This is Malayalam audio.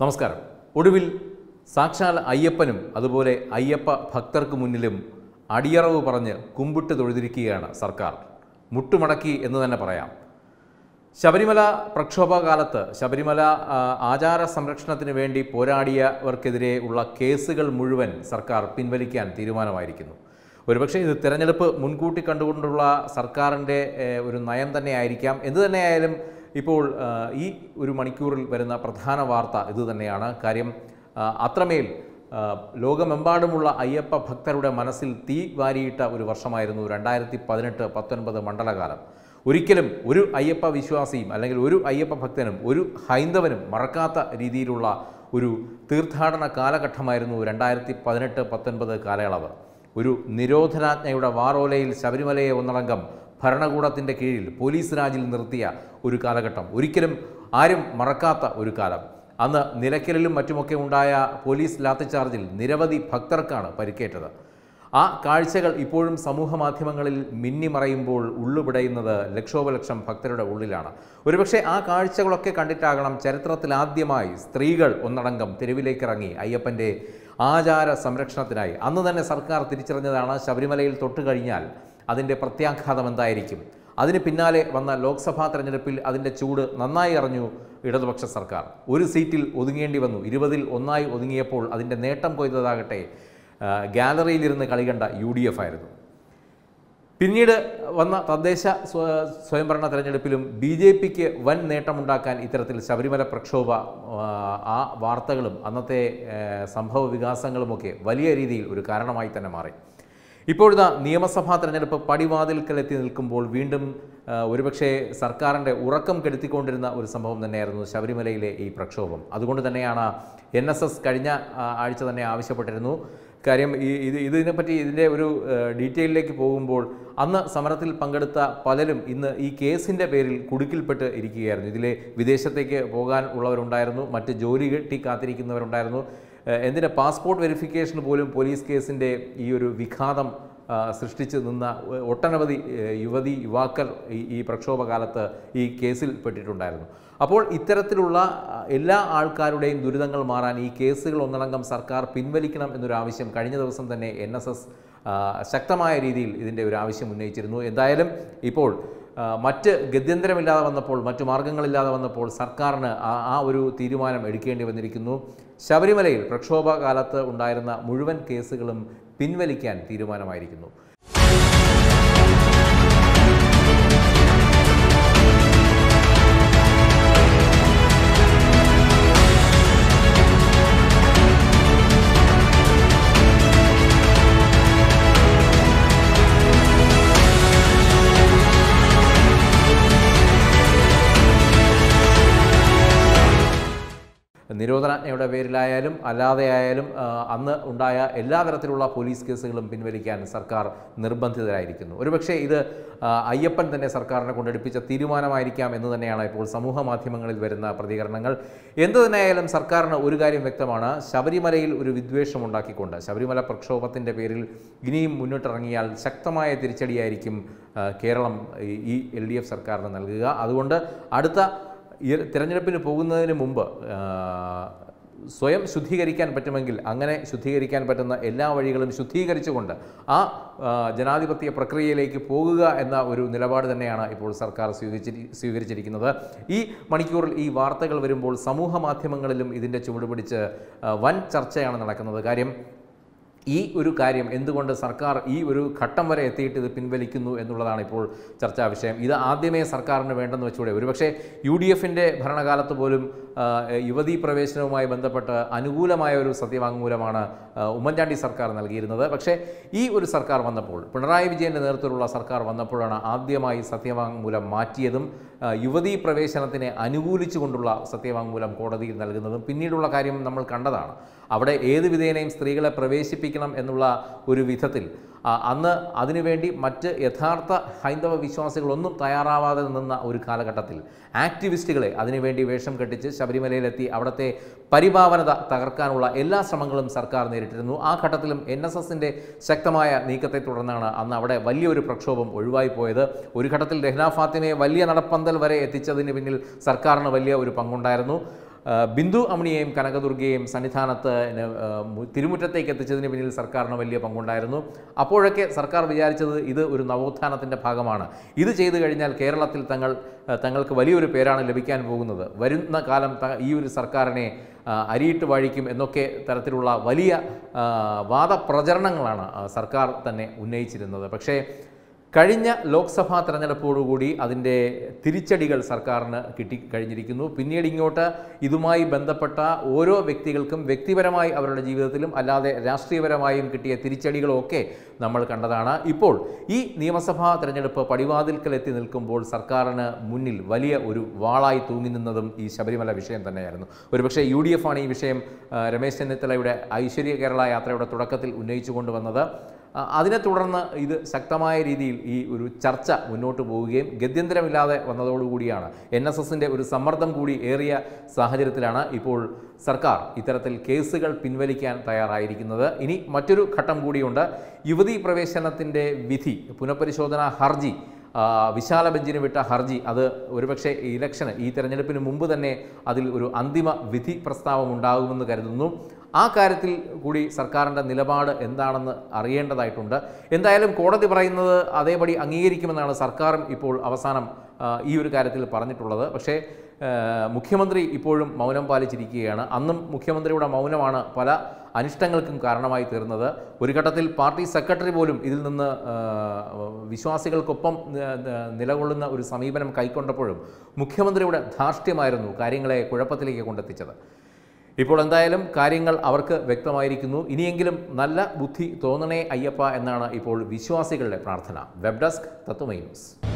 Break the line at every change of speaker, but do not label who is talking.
നമസ്കാരം ഒടുവിൽ സാക്ഷാൽ അയ്യപ്പനും അതുപോലെ അയ്യപ്പ ഭക്തർക്ക് മുന്നിലും അടിയറവ് പറഞ്ഞ് കുമ്പിട്ട് തൊഴുതിരിക്കുകയാണ് സർക്കാർ മുട്ടുമടക്കി എന്ന് തന്നെ പറയാം ശബരിമല പ്രക്ഷോഭകാലത്ത് ശബരിമല ആ, ആചാര സംരക്ഷണത്തിന് വേണ്ടി പോരാടിയവർക്കെതിരെ ഉള്ള കേസുകൾ മുഴുവൻ സർക്കാർ പിൻവലിക്കാൻ തീരുമാനമായിരിക്കുന്നു ഒരുപക്ഷെ ഇത് തിരഞ്ഞെടുപ്പ് മുൻകൂട്ടി കണ്ടുകൊണ്ടുള്ള സർക്കാരിൻ്റെ ഏഹ്, ഒരു നയം തന്നെയായിരിക്കാം എന്തു തന്നെയായാലും ഇപ്പോൾ ആ, ഈ ഒരു മണിക്കൂറിൽ വരുന്ന പ്രധാന വാർത്ത ഇത് തന്നെയാണ് കാര്യം ആ, അത്രമേൽ ആ, ലോകമെമ്പാടുമുള്ള അയ്യപ്പ ഭക്തരുടെ മനസ്സിൽ തീ വാരിയിട്ട ഒരു വർഷമായിരുന്നു രണ്ടായിരത്തി പതിനെട്ട് പത്തൊൻപത് മണ്ഡലകാലം ഒരിക്കലും ഒരു അയ്യപ്പ വിശ്വാസിയും അല്ലെങ്കിൽ ഒരു അയ്യപ്പ ഭക്തനും ഒരു ഹൈന്ദവനും മറക്കാത്ത രീതിയിലുള്ള ഒരു തീർത്ഥാടന കാലഘട്ടമായിരുന്നു രണ്ടായിരത്തി പതിനെട്ട് പത്തൊൻപത് കാലയളവ് ഒരു നിരോധനാജ്ഞയുടെ വാറോലയിൽ ശബരിമലയെ ഒന്നടങ്കം ഭരണകൂടത്തിൻ്റെ കീഴിൽ പോലീസ് രാജിൽ നിർത്തിയ ഒരു കാലഘട്ടം ഒരിക്കലും ആരും മറക്കാത്ത ഒരു കാലം അന്ന് നിലയ്ക്കലിലും മറ്റുമൊക്കെ ഉണ്ടായ പോലീസ് ലാത്തിച്ചാർജിൽ നിരവധി ഭക്തർക്കാണ് പരിക്കേറ്റത് ആ കാഴ്ചകൾ ഇപ്പോഴും സമൂഹ മാധ്യമങ്ങളിൽ മിന്നിമറയുമ്പോൾ ഉള്ളുപിടയുന്നത് ലക്ഷോപലക്ഷം ഭക്തരുടെ ഉള്ളിലാണ് ഒരുപക്ഷെ ആ കാഴ്ചകളൊക്കെ കണ്ടിട്ടാകണം ചരിത്രത്തിൽ ആദ്യമായി സ്ത്രീകൾ ഒന്നടങ്കം തെരുവിലേക്കിറങ്ങി അയ്യപ്പൻ്റെ ആചാര സംരക്ഷണത്തിനായി അന്ന് തന്നെ സർക്കാർ തിരിച്ചറിഞ്ഞതാണ് ശബരിമലയിൽ തൊട്ട് കഴിഞ്ഞാൽ അതിൻ്റെ പ്രത്യാഘാതം എന്തായിരിക്കും അതിന് പിന്നാലെ വന്ന ലോക്സഭാ തെരഞ്ഞെടുപ്പിൽ അതിൻ്റെ ചൂട് നന്നായി അറിഞ്ഞു ഇടതുപക്ഷ സർക്കാർ ഒരു സീറ്റിൽ ഒതുങ്ങേണ്ടി വന്നു ഇരുപതിൽ ഒന്നായി ഒതുങ്ങിയപ്പോൾ അതിൻ്റെ നേട്ടം കൊയ്തതാകട്ടെ ആ, ഗാലറിയിലിരുന്ന് കളി കണ്ട യു ഡി എഫ് ആയിരുന്നു പിന്നീട് വന്ന തദ്ദേശ സ്വ- സ്വയംഭരണ തെരഞ്ഞെടുപ്പിലും ബി ജെ പിക്ക് വൻ നേട്ടമുണ്ടാക്കാൻ ഇത്തരത്തിൽ ശബരിമല പ്രക്ഷോഭ ആ, ആ വാർത്തകളും അന്നത്തെ ഏ, സംഭവ വികാസങ്ങളുമൊക്കെ വലിയ രീതിയിൽ ഒരു കാരണമായി തന്നെ മാറി ഇപ്പോഴത്തെ നിയമസഭാ തെരഞ്ഞെടുപ്പ് പടിവാതിൽക്കലെത്തി നിൽക്കുമ്പോൾ വീണ്ടും ആ, ഒരുപക്ഷെ സർക്കാരിൻ്റെ ഉറക്കം കെടുത്തിക്കൊണ്ടിരുന്ന ഒരു സംഭവം തന്നെയായിരുന്നു ശബരിമലയിലെ ഈ പ്രക്ഷോഭം അതുകൊണ്ട് തന്നെയാണ് എൻ എസ് എസ് കഴിഞ്ഞ ആ, ആഴ്ച തന്നെ ആവശ്യപ്പെട്ടിരുന്നു കാര്യം ഈ ഇത് ഇതിനെപ്പറ്റി ഇതിൻ്റെ ഒരു ഏഹ്, ഡീറ്റെയിലേക്ക് പോകുമ്പോൾ അന്ന് സമരത്തിൽ പങ്കെടുത്ത പലരും ഇന്ന് ഈ കേസിൻ്റെ പേരിൽ കുടുക്കിൽപ്പെട്ട് ഇരിക്കുകയായിരുന്നു ഇതിലെ വിദേശത്തേക്ക് പോകാൻ ഉള്ളവരുണ്ടായിരുന്നു മറ്റ് ജോലി കിട്ടി കാത്തിരിക്കുന്നവരുണ്ടായിരുന്നു ഏഹ്, എന്തിന് പാസ്പോർട്ട് വെരിഫിക്കേഷൻ പോലും പോലീസ് കേസിൻ്റെ ഈ ഒരു വിഘാതം ആ, സൃഷ്ടിച്ച് നിന്ന ഒ- ഒട്ടനവധി ഏഹ്, യുവതി യുവാക്കൾ ഈ ഈ പ്രക്ഷോഭകാലത്ത് ഈ കേസിൽ പെട്ടിട്ടുണ്ടായിരുന്നു അപ്പോൾ ഇത്തരത്തിലുള്ള ആ, എല്ലാ ആൾക്കാരുടെയും ദുരിതങ്ങൾ മാറാൻ ഈ കേസുകൾ ഒന്നടങ്കം സർക്കാർ പിൻവലിക്കണം എന്നൊരു ആവശ്യം കഴിഞ്ഞ ദിവസം തന്നെ എൻ എസ് എസ് ശക്തമായ രീതിയിൽ ഇതിൻ്റെ ഒരു ആവശ്യം ഉന്നയിച്ചിരുന്നു എന്തായാലും ഇപ്പോൾ ആ, മറ്റ് ഗത്യന്തരമില്ലാതെ വന്നപ്പോൾ മറ്റു മാർഗങ്ങളില്ലാതെ വന്നപ്പോൾ സർക്കാരിന് ആ ആ ഒരു തീരുമാനം എടുക്കേണ്ടി വന്നിരിക്കുന്നു ശബരിമലയിൽ പ്രക്ഷോഭ കാലത്ത് ഉണ്ടായിരുന്ന മുഴുവൻ കേസുകളും പിൻവലിക്കാൻ തീരുമാനമായിരിക്കുന്നു നിരോധനാജ്ഞയുടെ പേരിലായാലും അല്ലാതെ ആയാലും ആ, അന്ന് ഉണ്ടായ എല്ലാ തരത്തിലുള്ള പോലീസ് കേസുകളും പിൻവലിക്കാൻ സർക്കാർ നിർബന്ധിതരായിരിക്കുന്നു ഒരുപക്ഷെ ഇത് ആ, അയ്യപ്പൻ തന്നെ സർക്കാരിനെ കൊണ്ടെടുപ്പിച്ച തീരുമാനമായിരിക്കാം എന്ന് തന്നെയാണ് ഇപ്പോൾ സമൂഹ മാധ്യമങ്ങളിൽ വരുന്ന പ്രതികരണങ്ങൾ എന്തു തന്നെയായാലും സർക്കാരിന് ഒരു കാര്യം വ്യക്തമാണ് ശബരിമലയിൽ ഒരു വിദ്വേഷം ഉണ്ടാക്കിക്കൊണ്ട് ശബരിമല പ്രക്ഷോഭത്തിൻ്റെ പേരിൽ ഇനിയും മുന്നിട്ടിറങ്ങിയാൽ ശക്തമായ തിരിച്ചടിയായിരിക്കും ആ, കേരളം ഈ- ഈ എൽ ഡി എഫ് സർക്കാരിന് നൽകുക അതുകൊണ്ട് അടുത്ത ഈ തിരഞ്ഞെടുപ്പിന് പോകുന്നതിന് മുമ്പ് ആ, സ്വയം ശുദ്ധീകരിക്കാൻ പറ്റുമെങ്കിൽ അങ്ങനെ ശുദ്ധീകരിക്കാൻ പറ്റുന്ന എല്ലാ വഴികളും ശുദ്ധീകരിച്ചുകൊണ്ട് ആ ആ, ജനാധിപത്യ പ്രക്രിയയിലേക്ക് പോകുക എന്ന ഒരു നിലപാട് തന്നെയാണ് ഇപ്പോൾ സർക്കാർ സ്വീകരിച്ചിരി സ്വീകരിച്ചിരിക്കുന്നത് ഈ മണിക്കൂറിൽ ഈ വാർത്തകൾ വരുമ്പോൾ സമൂഹ മാധ്യമങ്ങളിലും ഇതിൻ്റെ ചുവട് പിടിച്ച് ആ, വൻ ചർച്ചയാണ് നടക്കുന്നത് കാര്യം ഈ ഒരു കാര്യം എന്തുകൊണ്ട് സർക്കാർ ഈ ഒരു ഘട്ടം വരെ എത്തിയിട്ട് ഇത് പിൻവലിക്കുന്നു എന്നുള്ളതാണ് ഇപ്പോൾ ചർച്ചാ വിഷയം ഇത് ആദ്യമേ സർക്കാരിന് വേണ്ടെന്ന് വെച്ചുകൂടെ ഒരുപക്ഷെ യു ഡി എഫിൻ്റെ ഭരണകാലത്ത് പോലും ആ, യുവതീ പ്രവേശനവുമായി ബന്ധപ്പെട്ട് അനുകൂലമായ ഒരു സത്യവാങ്മൂലമാണ് ആ, ഉമ്മൻചാണ്ടി സർക്കാർ നൽകിയിരുന്നത് പക്ഷേ ഈ ഒരു സർക്കാർ വന്നപ്പോൾ പിണറായി വിജയൻ്റെ നേതൃത്വത്തിലുള്ള സർക്കാർ വന്നപ്പോഴാണ് ആദ്യമായി സത്യവാങ്മൂലം മാറ്റിയതും ആ, യുവതീ പ്രവേശനത്തിനെ അനുകൂലിച്ചുകൊണ്ടുള്ള സത്യവാങ്മൂലം കോടതിയിൽ നൽകുന്നതും പിന്നീടുള്ള കാര്യം നമ്മൾ കണ്ടതാണ് അവിടെ ഏത് വിധേനയും സ്ത്രീകളെ പ്രവേശിപ്പിക്കണം എന്നുള്ള ഒരു വിധത്തിൽ ആ, അന്ന് അതിനുവേണ്ടി മറ്റ് യഥാർത്ഥ ഹൈന്ദവ വിശ്വാസികളൊന്നും തയ്യാറാവാതെ നിന്ന ഒരു കാലഘട്ടത്തിൽ ആക്ടിവിസ്റ്റുകളെ അതിനുവേണ്ടി വേഷം കെട്ടിച്ച് ശബരിമലയിലെത്തി അവിടുത്തെ പരിഭാവനത തകർക്കാനുള്ള എല്ലാ ശ്രമങ്ങളും സർക്കാർ നേരിട്ടിരുന്നു ആ ഘട്ടത്തിലും എൻ എസ് എസിൻ്റെ ശക്തമായ നീക്കത്തെ തുടർന്നാണ് അന്ന് അവിടെ വലിയൊരു പ്രക്ഷോഭം ഒഴിവായി പോയത് ഒരു ഘട്ടത്തിൽ രഹ്ന ഫാത്തിമയെ വലിയ നടപ്പന്തൽ വരെ എത്തിച്ചതിന് പിന്നിൽ സർക്കാരിന് വലിയ ഒരു പങ്കുണ്ടായിരുന്നു ആ, ബിന്ദു അമ്മിണിയെയും കനകദുർഗയെയും സന്നിധാനത്ത് ന്, ആ, മു- തിരുമുറ്റത്തേക്ക് എത്തിച്ചതിന് പിന്നിൽ സർക്കാരിന് വലിയ പങ്കുണ്ടായിരുന്നു അപ്പോഴൊക്കെ സർക്കാർ വിചാരിച്ചത് ഇത് ഒരു നവോത്ഥാനത്തിൻ്റെ ഭാഗമാണ് ഇത് ചെയ്തു കഴിഞ്ഞാൽ കേരളത്തിൽ തങ്ങൾ ആ, തങ്ങൾക്ക് വലിയൊരു പേരാണ് ലഭിക്കാൻ പോകുന്നത് വരുന്ന കാലം ത- ഈ ഒരു സർക്കാരിനെ ആ, അരിയിട്ട് വഴിക്കും എന്നൊക്കെ തരത്തിലുള്ള വലിയ ആ, വാദപ്രചരണങ്ങളാണ് ആ, സർക്കാർ തന്നെ ഉന്നയിച്ചിരുന്നത് പക്ഷേ കഴിഞ്ഞ ലോക്സഭാ തെരഞ്ഞെടുപ്പോടുകൂടി അതിൻ്റെ തിരിച്ചടികൾ സർക്കാരിന് കിട്ടിക്കഴിഞ്ഞിരിക്കുന്നു പിന്നീട് ഇങ്ങോട്ട് ഇതുമായി ബന്ധപ്പെട്ട ഓരോ വ്യക്തികൾക്കും വ്യക്തിപരമായി അവരുടെ ജീവിതത്തിലും അല്ലാതെ രാഷ്ട്രീയപരമായും കിട്ടിയ തിരിച്ചടികളൊക്കെ നമ്മൾ കണ്ടതാണ് ഇപ്പോൾ ഈ നിയമസഭാ തെരഞ്ഞെടുപ്പ് പടിവാതിൽക്കൽ എത്തി നിൽക്കുമ്പോൾ സർക്കാരിന് മുന്നിൽ വലിയ ഒരു വാളായി തൂങ്ങി നിന്നതും ഈ ശബരിമല വിഷയം തന്നെയായിരുന്നു ഒരുപക്ഷെ യു ഡി എഫ് ആണ് ഈ വിഷയം ആ, രമേശ് ചെന്നിത്തലയുടെ ഐശ്വര്യ കേരള യാത്രയുടെ തുടക്കത്തിൽ ഉന്നയിച്ചു കൊണ്ടുവന്നത് ആ, അതിനെ തുടർന്ന് ഇത് ശക്തമായ രീതിയിൽ ഈ ഒരു ചർച്ച മുന്നോട്ട് പോവുകയും ഗത്യന്തരമില്ലാതെ വന്നതോടുകൂടിയാണ് എൻ എസ് എസിൻ്റെ ഒരു സമ്മർദ്ദം കൂടി ഏറിയ സാഹചര്യത്തിലാണ് ഇപ്പോൾ സർക്കാർ ഇത്തരത്തിൽ കേസുകൾ പിൻവലിക്കാൻ തയ്യാറായിരിക്കുന്നത് ഇനി മറ്റൊരു ഘട്ടം കൂടിയുണ്ട് യുവതീ പ്രവേശനത്തിൻ്റെ വിധി പുനഃപരിശോധനാ ഹർജി ആ, വിശാല ബെഞ്ചിന് വിട്ട ഹർജി അത് ഒരുപക്ഷെ ഈ ഇലക്ഷന് ഈ തെരഞ്ഞെടുപ്പിന് മുമ്പ് തന്നെ അതിൽ ഒരു അന്തിമ വിധി പ്രസ്താവം ഉണ്ടാകുമെന്ന് കരുതുന്നു ആ കാര്യത്തിൽ കൂടി സർക്കാരിൻ്റെ നിലപാട് എന്താണെന്ന് അറിയേണ്ടതായിട്ടുണ്ട് എന്തായാലും കോടതി പറയുന്നത് അതേപടി അംഗീകരിക്കുമെന്നാണ് സർക്കാരും ഇപ്പോൾ അവസാനം ആ, ഈ ഒരു കാര്യത്തിൽ പറഞ്ഞിട്ടുള്ളത് പക്ഷേ ആ, മുഖ്യമന്ത്രി ഇപ്പോഴും മൗനം പാലിച്ചിരിക്കുകയാണ് അന്നും മുഖ്യമന്ത്രിയുടെ മൗനമാണ് പല അനിഷ്ടങ്ങൾക്കും കാരണമായി തീർന്നത് ഒരു ഘട്ടത്തിൽ പാർട്ടി സെക്രട്ടറി പോലും ഇതിൽ നിന്ന് ആ, വിശ്വാസികൾക്കൊപ്പം ന- ന- നിലകൊള്ളുന്ന ഒരു സമീപനം കൈക്കൊണ്ടപ്പോഴും മുഖ്യമന്ത്രിയുടെ ധാർഷ്ട്യമായിരുന്നു കാര്യങ്ങളെ കുഴപ്പത്തിലേക്ക് കൊണ്ടെത്തിച്ചത് ഇപ്പോൾ എന്തായാലും കാര്യങ്ങൾ അവർക്ക് വ്യക്തമായിരിക്കുന്നു ഇനിയെങ്കിലും നല്ല ബുദ്ധി തോന്നണേ അയ്യപ്പ എന്നാണ് ഇപ്പോൾ വിശ്വാസികളുടെ പ്രാർത്ഥന വെബ് ഡെസ്ക് തത്വമൈ ന്യൂസ്